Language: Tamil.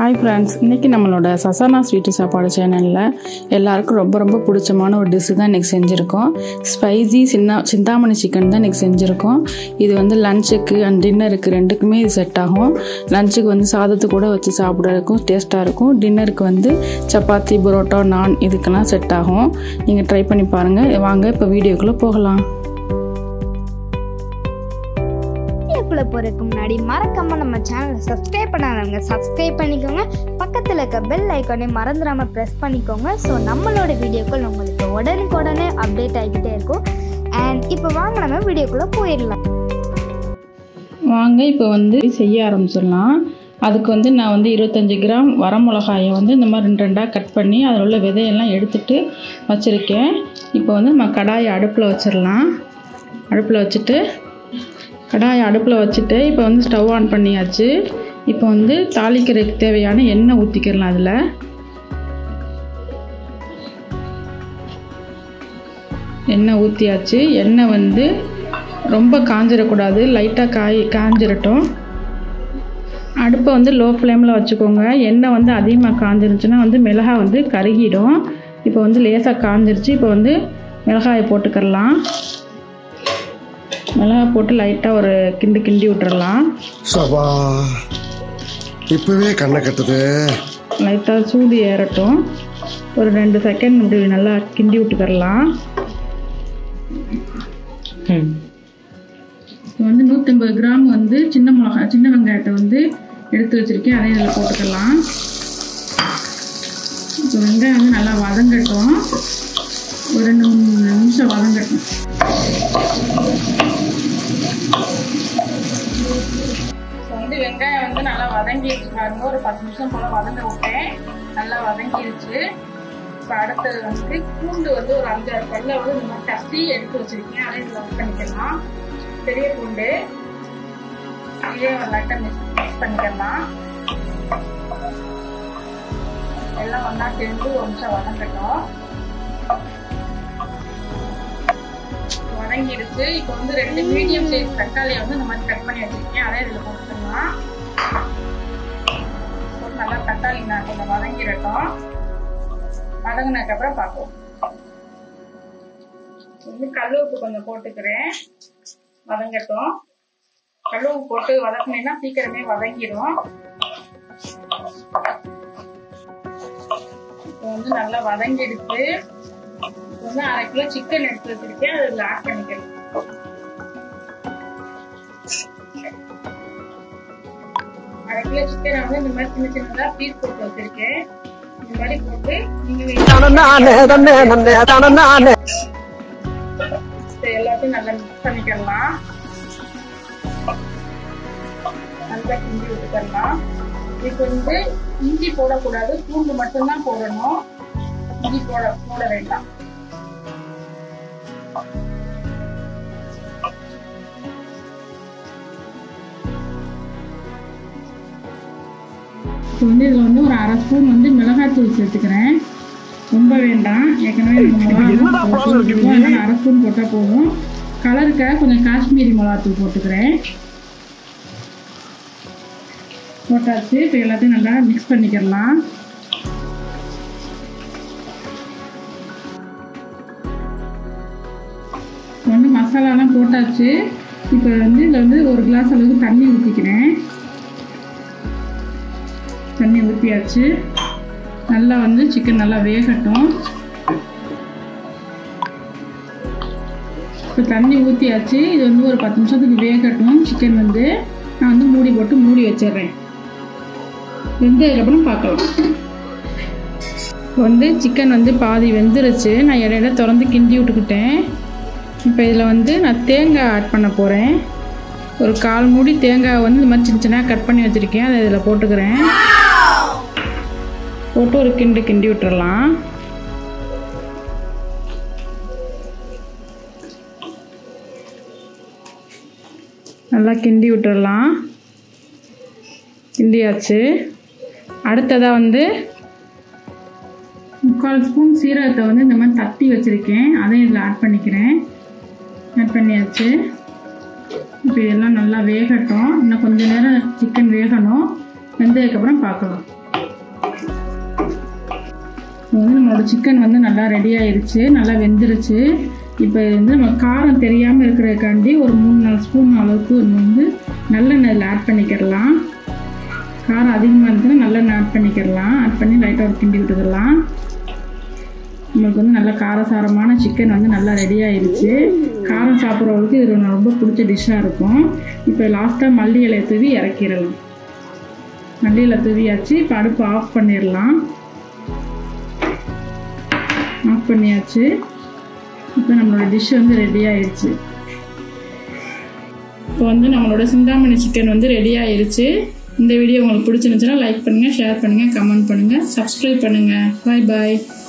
ஹாய் ஃப்ரெண்ட்ஸ் இன்றைக்கி நம்மளோட சசானா ஸ்வீட்டு சாப்பாடு சேனலில் எல்லாருக்கும் ரொம்ப ரொம்ப பிடிச்சமான ஒரு டிஷ்ஷு தான் இன்றைக்கி செஞ்சுருக்கோம் ஸ்பைசி சின்ன சிந்தாமணி சிக்கன் தான் இன்றைக்கி செஞ்சுருக்கோம் இது வந்து லஞ்சுக்கு அண்ட் டின்னருக்கு ரெண்டுக்குமே இது செட் ஆகும் லஞ்சுக்கு வந்து சாதத்து கூட வச்சு சாப்பிட்றதுக்கும் டேஸ்ட்டாக இருக்கும் டின்னருக்கு வந்து சப்பாத்தி பரோட்டா நான் இதுக்கெல்லாம் செட் ஆகும் நீங்கள் ட்ரை பண்ணி பாருங்கள் வாங்க இப்போ வீடியோக்குள்ளே போகலாம் வீடியோக்குள்ளே போகிறதுக்கு முன்னாடி மறக்காம நம்ம சேனலை சப்ஸ்கிரைப் பண்ணாதவங்க சப்ஸ்கிரைப் பண்ணிக்கோங்க பக்கத்தில் இருக்க பெல் ஐக்கானே மறந்துடாமல் ப்ரெஸ் பண்ணிக்கோங்க ஸோ நம்மளோட வீடியோக்கள் உங்களுக்கு உடனுக்கு உடனே அப்டேட் ஆகிக்கிட்டே இருக்கும் அண்ட் இப்போ வாங்க நம்ம வீடியோக்குள்ளே போயிடலாம் வாங்க இப்போ வந்து செய்ய ஆரம்பிச்சிடலாம் அதுக்கு வந்து நான் வந்து இருபத்தஞ்சி கிராம் வரமிளகாயை வந்து இந்த மாதிரி ரெண்டு ரெண்டாக கட் பண்ணி அதில் உள்ள விதையெல்லாம் எடுத்துட்டு வச்சுருக்கேன் இப்போ வந்து நம்ம கடாயை அடுப்பில் வச்சிடலாம் அடுப்பில் வச்சுட்டு கடாயை அடுப்பில் வச்சுட்டு இப்போ வந்து ஸ்டவ் ஆன் பண்ணியாச்சு இப்போ வந்து தாளிக்கிறதுக்கு தேவையான எண்ணெய் ஊற்றிக்கிடலாம் அதில் எண்ணெய் ஊற்றியாச்சு எண்ணெய் வந்து ரொம்ப காஞ்சிடக்கூடாது லைட்டாக காய் காஞ்சிரட்டும் அடுப்பை வந்து லோ ஃப்ளேமில் வச்சுக்கோங்க எண்ணெய் வந்து அதிகமாக காஞ்சிருச்சுன்னா வந்து மிளகாய் வந்து கருகிடும் இப்போ வந்து லேசாக காஞ்சிருச்சு இப்போ வந்து மிளகாயை போட்டுக்கிறலாம் மிளகாய் போட்டு லைட்டாக ஒரு கிண்டு கிண்டி விட்டுறலாம் சபா இப்பவே கண்ணை கட்டுது லைட்டாக சூடு ஏறட்டும் ஒரு ரெண்டு செகண்ட் இப்படி நல்லா கிண்டி விட்டுக்கிறலாம் இப்போ வந்து நூற்றம்பது கிராம் வந்து சின்ன மிளகா சின்ன வெங்காயத்தை வந்து எடுத்து வச்சுருக்கேன் அதையும் இதில் போட்டுக்கலாம் இப்போ வெங்காயம் வந்து நல்லா வதங்கட்டும் ஒரு ரெண்டு மூணு நிமிஷம் வதங்கட்டும் இப்போ வந்து வெங்காயம் வந்து நல்லா வதங்கிடுச்சு பாருங்க ஒரு பத்து நிமிஷம் போல் வதங்க விட்டேன் நல்லா வதங்கிடுச்சு இப்போ அடுத்தது வந்து பூண்டு வந்து ஒரு அஞ்சாறு பல்ல வந்து இந்த மாதிரி தட்டி எடுத்து வச்சிருக்கேன் அதையும் இதில் ஒர்க் பண்ணிக்கலாம் பெரிய பூண்டு இதே ஒரு லைட்டாக மிக்ஸ் மிக்ஸ் பண்ணிக்கலாம் எல்லாம் ஒன்றா சேர்ந்து ஒரு நிமிஷம் வதங்கட்டும் வதங்கிடுச்சு இப்போ வந்து ரெண்டு மீடியம் சைஸ் தக்காளியை வந்து இந்த மாதிரி கட் பண்ணி வச்சிருக்கேன் அதே இதில் போட்டுக்கலாம் போட்டு நல்லா தக்காளி நான் கொஞ்சம் வதங்கிடட்டும் வதங்கினதுக்கப்புறம் பார்ப்போம் வந்து கல் உப்பு கொஞ்சம் போட்டுக்கிறேன் வதங்கட்டும் கல் உப்பு போட்டு வதக்குனேன்னா சீக்கிரமே வதங்கிடும் இப்போ வந்து நல்லா வதங்கிடுச்சு இப்போ வந்து அரை கிலோ சிக்கன் எடுத்து வச்சிருக்கேன் அதில் ஆட் பண்ணிக்கிறேன் அரை கிலோ சிக்கனை வந்து இந்த மாதிரி சின்ன சின்னதாக பீஸ் போட்டு வச்சிருக்கேன் இந்த மாதிரி போட்டு நீங்கள் எல்லாத்தையும் நல்லா மிக்ஸ் பண்ணிக்கலாம் நல்லா கிண்டி விட்டுக்கலாம் இதுக்கு வந்து இஞ்சி போடக்கூடாது பூண்டு மட்டும்தான் போடணும் இஞ்சி போட போட வேண்டாம் இப்போ வந்து இதில் வந்து ஒரு அரை ஸ்பூன் வந்து மிளகாத்தூள் சேர்த்துக்கிறேன் ரொம்ப வேண்டாம் ஏற்கனவே நம்ம அரை ஸ்பூன் போட்டால் போதும் கலருக்காக கொஞ்சம் காஷ்மீரி மிளகாத்தூள் போட்டுக்கிறேன் போட்டாச்சு இப்போ எல்லாத்தையும் நல்லா மிக்ஸ் பண்ணிக்கிறலாம் வந்து மசாலாலாம் போட்டாச்சு இப்போ வந்து இதில் வந்து ஒரு கிளாஸ் அளவுக்கு தண்ணி ஊற்றிக்கிறேன் தண்ணி ஊற்றியாச்சு நல்லா வந்து சிக்கன் நல்லா வேகட்டும் இப்போ தண்ணி ஊற்றியாச்சு இது வந்து ஒரு பத்து நிமிஷத்துக்கு வேகட்டும் சிக்கன் வந்து நான் வந்து மூடி போட்டு மூடி வச்சிடுறேன் வெந்ததுக்கப்புறம் பார்க்கலாம் இப்போ வந்து சிக்கன் வந்து பாதி வெந்துருச்சு நான் இடையில திறந்து கிண்டி விட்டுக்கிட்டேன் இப்போ இதில் வந்து நான் தேங்காய் ஆட் பண்ண போகிறேன் ஒரு கால் மூடி தேங்காய் வந்து இந்த மாதிரி சின்ன சின்னதாக கட் பண்ணி வச்சுருக்கேன் அதை இதில் போட்டுக்கிறேன் போட்டு ஒரு கிண்டு கிண்டி விட்டுறலாம் நல்லா கிண்டி விட்டுறலாம் கிண்டியாச்சு அடுத்ததாக வந்து முக்கால் ஸ்பூன் சீரகத்தை வந்து இந்த மாதிரி தட்டி வச்சுருக்கேன் அதையும் இதில் ஆட் பண்ணிக்கிறேன் ஆட் பண்ணியாச்சு இப்போ இதெல்லாம் நல்லா வேகட்டும் இன்னும் கொஞ்ச நேரம் சிக்கன் வேகணும் வெந்ததுக்கப்புறம் பார்க்கலாம் இப்போ வந்து நம்மளோட சிக்கன் வந்து நல்லா ரெடி ஆயிருச்சு நல்லா வெந்துருச்சு இப்போ இது வந்து நம்ம காரம் தெரியாமல் இருக்கிறதுக்காண்டி ஒரு மூணு நாலு ஸ்பூன் அளவுக்கு நம்ம வந்து நல்லெண்ணெய் இதில் ஆட் பண்ணிக்கிறலாம் காரம் அதிகமாக இருந்துச்சுன்னா நல்லெண்ணெய் ஆட் பண்ணிக்கிறலாம் ஆட் பண்ணி லைட்டாக ஒரு கிண்டி விட்டுக்கலாம் நம்மளுக்கு வந்து நல்ல காரசாரமான சிக்கன் வந்து நல்லா ரெடி ஆயிருச்சு காரம் சாப்பிட்றவங்களுக்கு இது எனக்கு ரொம்ப பிடிச்ச டிஷ்ஷாக இருக்கும் இப்போ லாஸ்ட்டாக மல்லி இலையை தூவி இறக்கிடலாம் மல்லி இலை தூவியாச்சு இப்போ அடுப்பு ஆஃப் பண்ணிடலாம் ஆஃப் பண்ணியாச்சு இப்போ நம்மளோட டிஷ் வந்து ரெடி ஆயிடுச்சு இப்போ வந்து நம்மளோட சிந்தாமணி சிக்கன் வந்து ரெடி ஆயிருச்சு இந்த வீடியோ உங்களுக்கு பிடிச்சிருந்துச்சுன்னா லைக் பண்ணுங்கள் ஷேர் பண்ணுங்கள் கமெண்ட் பண்ணுங்கள் சப்ஸ்கிரைப் பண்ணுங்கள் பாய் பாய்